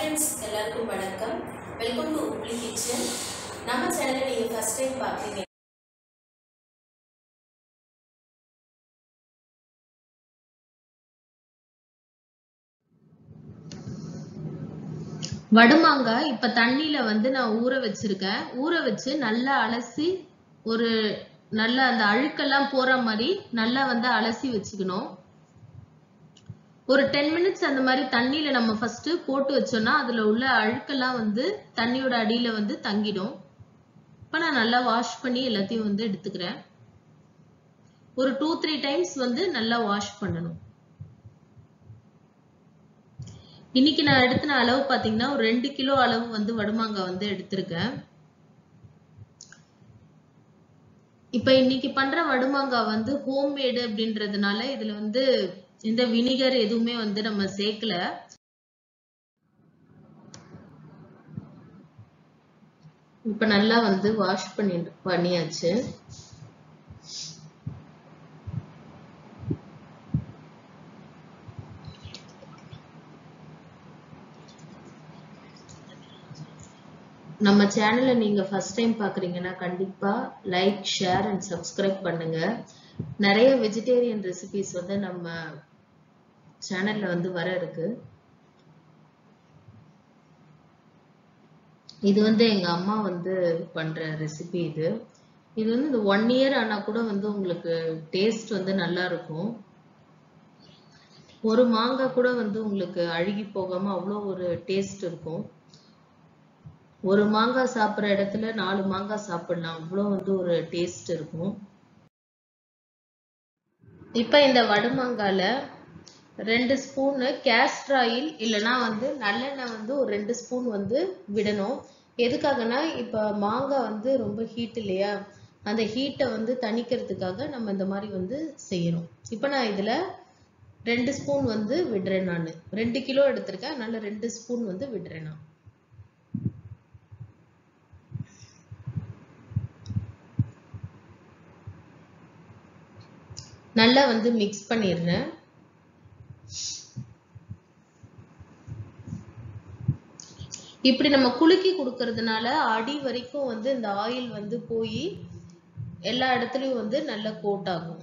friends எல்லாருக்கும் வணக்கம் welcome to Hubli kitchen நம்ம சேனலை நீங்கள் ஃபஸ்ட் டைம் பார்க்குறீங்க வடுமாங்காய் இப்ப தண்ணியில வந்து நான் ஊற வச்சிருக்கேன் ஊற வச்சு நல்லா அலசி ஒரு நல்ல அந்த அழுக்கெல்லாம் போற மாதிரி நல்லா வந்து அலசி வச்சுக்கணும் ஒரு டென் மினிட்ஸ் அந்த மாதிரி தண்ணியில நம்ம ஃபர்ஸ்ட் போட்டு வச்சோம்னா அதுல உள்ள அழுக்கெல்லாம் வந்து தண்ணியோட அடியில வந்து தங்கிடும் இப்ப நான் நல்லா வாஷ் பண்ணி எல்லாத்தையும் வந்து எடுத்துக்கிறேன் ஒரு டூ த்ரீ டைம்ஸ் வந்து நல்லா வாஷ் பண்ணணும் இன்னைக்கு நான் எடுத்தின அளவு பாத்தீங்கன்னா ஒரு ரெண்டு கிலோ அளவு வந்து வடுமாங்காய் வந்து எடுத்திருக்கேன் இப்ப இன்னைக்கு பண்ற வடுமாங்காய் வந்து ஹோம்மேடு அப்படின்றதுனால இதுல வந்து இந்த வினிகர் எதுவுமே வந்து நம்ம சேர்க்கல இப்ப நல்லா வந்து வாஷ் பண்ணி பண்ணியாச்சு நம்ம சேனலை நீங்க ஃபர்ஸ்ட் டைம் பாக்குறீங்கன்னா கண்டிப்பா லைக் ஷேர் அண்ட் சப்ஸ்கிரைப் பண்ணுங்க நிறைய வெஜிடேரியன் ரெசிபிஸ் வந்து நம்ம சேனல்ல வந்து வர இருக்கு இது வந்து எங்க அம்மா வந்து பண்ற ரெசிபி இது இது வந்து இந்த ஒன் இயர் ஆனா கூட வந்து உங்களுக்கு டேஸ்ட் வந்து நல்லா இருக்கும் ஒரு மாங்காய் கூட வந்து உங்களுக்கு அழுகி போகாம அவ்வளோ ஒரு டேஸ்ட் இருக்கும் ஒரு மாங்காய் சாப்பிட்ற இடத்துல நாலு மாங்காய் சாப்பிடலாம் அவ்வளோ வந்து ஒரு டேஸ்ட் இருக்கும் இப்போ இந்த வடுமாங்கால ரெண்டு ஸ்பூனு கேஸ்டர் ஆயில் இல்லைன்னா வந்து நல்லெண்ணெய் வந்து ஒரு ரெண்டு ஸ்பூன் வந்து விடணும் எதுக்காகனா இப்போ மாங்காய் வந்து ரொம்ப ஹீட் இல்லையா அந்த ஹீட்டை வந்து தணிக்கிறதுக்காக நம்ம இந்த மாதிரி வந்து செய்யணும் இப்போ நான் இதில் ரெண்டு ஸ்பூன் வந்து விடுறேன் நான் ரெண்டு கிலோ எடுத்திருக்கேன் அதனால ரெண்டு ஸ்பூன் வந்து விடுறேன் நான் நல்லா வந்து மிக்ஸ் பண்ணிடுறேன் இப்படி நம்ம குலுக்கி கொடுக்கறதுனால அடி வரைக்கும் வந்து இந்த ஆயில் வந்து போய் எல்லா இடத்துலயும் வந்து நல்லா கோட் ஆகும்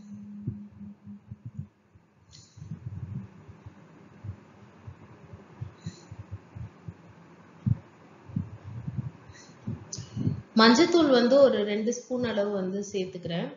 மஞ்சத்தூள் வந்து ஒரு ரெண்டு ஸ்பூன் அளவு வந்து சேர்த்துக்கிறேன்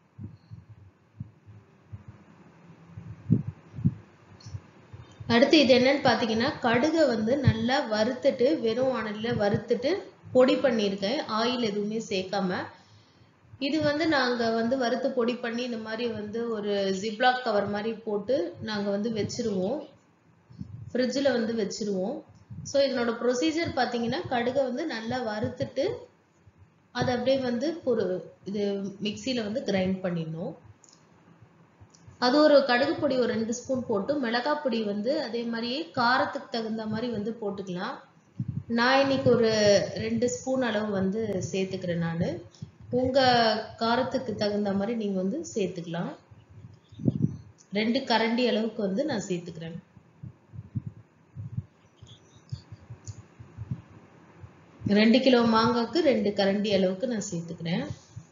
அடுத்து இது என்னன்னு பார்த்தீங்கன்னா கடுகை வந்து நல்லா வறுத்துட்டு வெறும் வானலில் வறுத்துட்டு பொடி பண்ணியிருக்கேன் ஆயில் எதுவுமே சேர்க்காம இது வந்து நாங்கள் வந்து வறுத்து பொடி பண்ணி இந்த மாதிரி வந்து ஒரு ஜிப்லாக் கவர் மாதிரி போட்டு நாங்கள் வந்து வச்சிருவோம் ஃப்ரிட்ஜில் வந்து வச்சிருவோம் ஸோ இதனோட ப்ரொசீஜர் பார்த்தீங்கன்னா கடுகை வந்து நல்லா வறுத்துட்டு அதை அப்படியே வந்து ஒரு இது மிக்சியில் வந்து கிரைண்ட் பண்ணிடணும் அது ஒரு கடுகு பொடி ஒரு ரெண்டு ஸ்பூன் போட்டு மிளகாய் பொடி வந்து அதே மாதிரியே காரத்துக்கு தகுந்த மாதிரி வந்து போட்டுக்கலாம் நான் இன்னைக்கு ஒரு ரெண்டு ஸ்பூன் அளவு வந்து சேர்த்துக்கிறேன் நான் உங்க காரத்துக்கு தகுந்த மாதிரி நீங்க வந்து சேர்த்துக்கலாம் ரெண்டு கரண்டி அளவுக்கு வந்து நான் சேர்த்துக்கிறேன் ரெண்டு கிலோ மாங்காய்க்கு ரெண்டு கரண்டி அளவுக்கு நான் சேர்த்துக்கிறேன்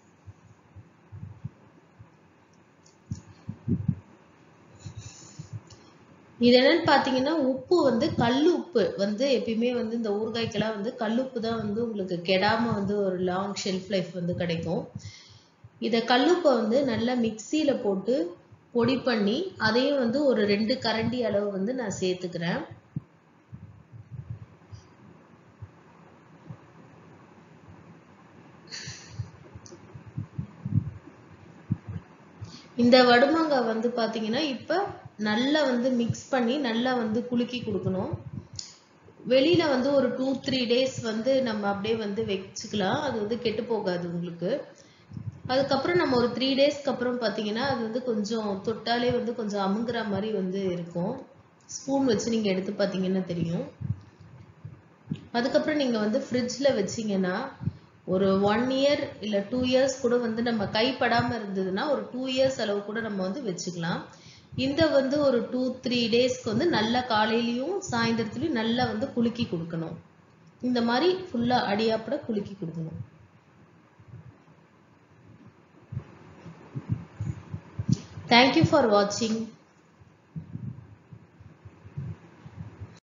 இது என்னன்னு பார்த்தீங்கன்னா உப்பு வந்து கல் உப்பு வந்து எப்பயுமே வந்து இந்த ஊறுகாய்க்கெல்லாம் வந்து கல் உப்பு தான் வந்து உங்களுக்கு கெடாம வந்து ஒரு லாங் ஷெல்ஃப் லைஃப் வந்து கிடைக்கும் இதை கல்லுப்பை வந்து நல்லா மிக்சியில போட்டு பொடி பண்ணி அதையும் வந்து ஒரு ரெண்டு கரண்டி அளவு வந்து நான் சேர்த்துக்கிறேன் இந்த வடுமாங்காய் வந்து பார்த்தீங்கன்னா இப்போ நல்லா வந்து மிக்ஸ் பண்ணி நல்லா வந்து குலுக்கி கொடுக்கணும் வெளியில வந்து ஒரு டூ த்ரீ டேஸ் வந்து நம்ம அப்படியே வந்து வச்சுக்கலாம் அது வந்து கெட்டு போகாது உங்களுக்கு அதுக்கப்புறம் நம்ம ஒரு த்ரீ டேஸ்க்கு அப்புறம் பார்த்தீங்கன்னா அது வந்து கொஞ்சம் தொட்டாலே வந்து கொஞ்சம் அமுங்குற மாதிரி வந்து இருக்கும் ஸ்பூன் வச்சு நீங்கள் எடுத்து பார்த்தீங்கன்னா தெரியும் அதுக்கப்புறம் நீங்கள் வந்து ஃப்ரிட்ஜில் வச்சீங்கன்னா ஒரு ஒன் இயர் இல்லை டூ இயர்ஸ் கூட வந்து நம்ம கைப்படாமல் இருந்ததுன்னா ஒரு டூ இயர்ஸ் அளவு கூட நம்ம வந்து வச்சுக்கலாம் இந்த வந்து ஒரு டூ த்ரீ டேஸ்க்கு வந்து நல்லா காலையிலயும் சாயந்தரத்துலயும் நல்லா வந்து குலுக்கி கொடுக்கணும் இந்த மாதிரி ஃபுல்லா அடியாப்பட குலுக்கி கொடுக்கணும் தேங்க்யூ ஃபார் வாட்சிங்